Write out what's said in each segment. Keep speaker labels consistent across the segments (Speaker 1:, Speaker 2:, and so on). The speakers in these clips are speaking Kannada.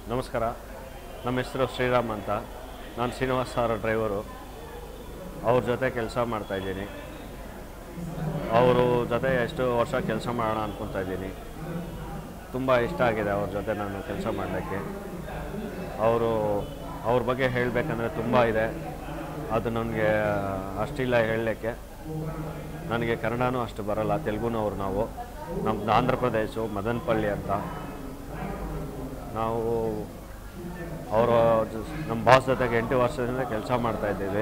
Speaker 1: ನಮಸ್ಕಾರ ನಮ್ಮ ಹೆಸರು ಶ್ರೀರಾಮ್ ಅಂತ ನಾನು ಶ್ರೀನಿವಾಸ್ ಸರ್ ಡ್ರೈವರು ಅವ್ರ ಜೊತೆ ಕೆಲಸ ಮಾಡ್ತಾಯಿದ್ದೀನಿ ಅವರು ಜೊತೆ ಎಷ್ಟು ವರ್ಷ ಕೆಲಸ ಮಾಡೋಣ ಅಂದ್ಕೊತಾ ಇದ್ದೀನಿ ತುಂಬ ಇಷ್ಟ ಆಗಿದೆ ಅವ್ರ ಜೊತೆ ನಾನು ಕೆಲಸ ಮಾಡಲಿಕ್ಕೆ ಅವರು ಅವ್ರ ಬಗ್ಗೆ ಹೇಳಬೇಕಂದ್ರೆ ತುಂಬ ಇದೆ ಅದು ನನಗೆ ಅಷ್ಟಿಲ್ಲ ಹೇಳಲಿಕ್ಕೆ ನನಗೆ ಕನ್ನಡನೂ ಅಷ್ಟು ಬರಲ್ಲ ತೆಲುಗುನೂ ಅವ್ರು ನಾವು ನಮ್ಮದು ಆಂಧ್ರ ಪ್ರದೇಶ ಮದನಪಳ್ಳಿ ಅಂತ ನಾವು ಅವರ ನಮ್ಮ ಬಾಸ್ ಜೊತೆಗೆ ಎಂಟು ವರ್ಷದಿಂದ ಕೆಲಸ ಮಾಡ್ತಾ ಇದ್ದೀವಿ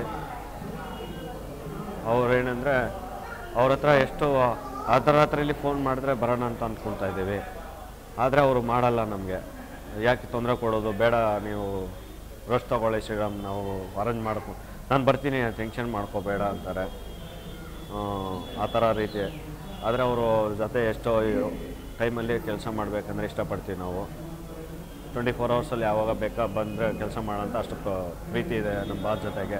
Speaker 1: ಅವ್ರು ಏನಂದರೆ ಅವ್ರ ಹತ್ರ ಎಷ್ಟು ಅರ್ಧರಾತ್ರಿಲಿ ಫೋನ್ ಮಾಡಿದ್ರೆ ಬರೋಣ ಅಂತ ಅಂದ್ಕೊಳ್ತಾ ಇದ್ದೀವಿ ಆದರೆ ಅವರು ಮಾಡಲ್ಲ ನಮಗೆ ಯಾಕೆ ತೊಂದರೆ ಕೊಡೋದು ಬೇಡ ನೀವು ರೆಸ್ಟ್ ತೊಗೊಳ್ಳಿ ಶ್ರೀರಾಮ್ ನಾವು ಅರೇಂಜ್ ಮಾಡ್ಕೊ ನಾನು ಬರ್ತೀನಿ ಟೆನ್ಷನ್ ಮಾಡ್ಕೋಬೇಡ ಅಂತಾರೆ ಆ, ಆ ಥರ ರೀತಿ ಆದರೆ ಅವರು ಜೊತೆ ಎಷ್ಟೋ ಟೈಮಲ್ಲಿ ಕೆಲಸ ಮಾಡಬೇಕಂದ್ರೆ ಇಷ್ಟಪಡ್ತೀವಿ ನಾವು ಟ್ವೆಂಟಿ ಫೋರ್ ಅವರ್ಸಲ್ಲಿ ಯಾವಾಗ ಬೇಕಾ ಬಂದರೆ ಕೆಲಸ ಮಾಡೋಂಥ ಅಷ್ಟು ಪ್ರ- ಪ್ರೀತಿ ಇದೆ ನಮ್ಮ ಬಾಸ್ ಜೊತೆಗೆ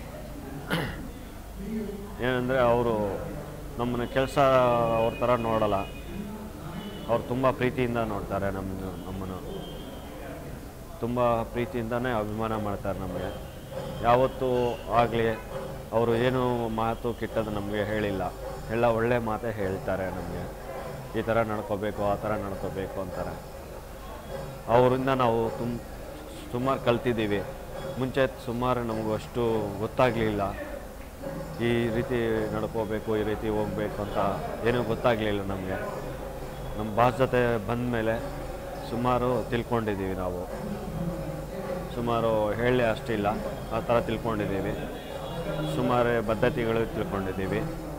Speaker 1: ಏನಂದರೆ ಅವರು ನಮ್ಮನ್ನ ಕೆಲಸ ಅವ್ರ ಥರ ನೋಡಲ್ಲ ಅವ್ರು ತುಂಬ ಪ್ರೀತಿಯಿಂದ ನೋಡ್ತಾರೆ ನಮ್ಮನ್ನು ನಮ್ಮನ್ನು ತುಂಬ ಪ್ರೀತಿಯಿಂದನೇ ಅಭಿಮಾನ ಮಾಡ್ತಾರೆ ನಮಗೆ ಯಾವತ್ತೂ ಆಗಲಿ ಅವರು ಏನು ಮಾತು ಕೆಟ್ಟದ್ದು ನಮಗೆ ಹೇಳಿಲ್ಲ ಎಲ್ಲ ಒಳ್ಳೆ ಮಾತೇ ಹೇಳ್ತಾರೆ ನಮಗೆ ಈ ಥರ ನಡ್ಕೋಬೇಕು ಆ ಥರ ನಡ್ಕೋಬೇಕು ಅಂತಾರೆ ಅವರಿಂದ ನಾವು ತುಂಬ ಸುಮಾರು ಕಲ್ತಿದ್ದೀವಿ ಮುಂಚೆ ಸುಮಾರು ನಮಗೂ ಅಷ್ಟು ಗೊತ್ತಾಗಲಿಲ್ಲ ಈ ರೀತಿ ನಡ್ಕೋಬೇಕು ಈ ರೀತಿ ಹೋಗ್ಬೇಕು ಅಂತ ಏನೂ ಗೊತ್ತಾಗಲಿಲ್ಲ ನಮಗೆ ನಮ್ಮ ಬಾಸ್ ಜೊತೆ ಬಂದ ಮೇಲೆ ಸುಮಾರು ತಿಳ್ಕೊಂಡಿದ್ದೀವಿ ನಾವು ಸುಮಾರು ಹೇಳಿ ಅಷ್ಟಿಲ್ಲ ಆ ಥರ ತಿಳ್ಕೊಂಡಿದ್ದೀವಿ ಸುಮಾರು ಪದ್ಧತಿಗಳು ತಿಳ್ಕೊಂಡಿದ್ದೀವಿ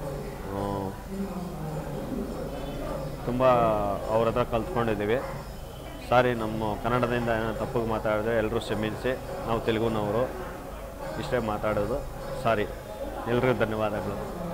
Speaker 1: ತುಂಬ ಅವ್ರ ಹತ್ರ ಕಲ್ತ್ಕೊಂಡಿದ್ದೀವಿ ಸಾರಿ ನಮ್ಮ ಕನ್ನಡದಿಂದ ಏನೋ ತಪ್ಪಿಗೆ ಮಾತಾಡಿದ್ರೆ ಎಲ್ಲರೂ ಕ್ಷಮಿಸಿ ನಾವು ತೆಲುಗುನವರು ಇಷ್ಟೇ ಮಾತಾಡೋದು ಸಾರಿ ಎಲ್ರಿಗೂ ಧನ್ಯವಾದಗಳು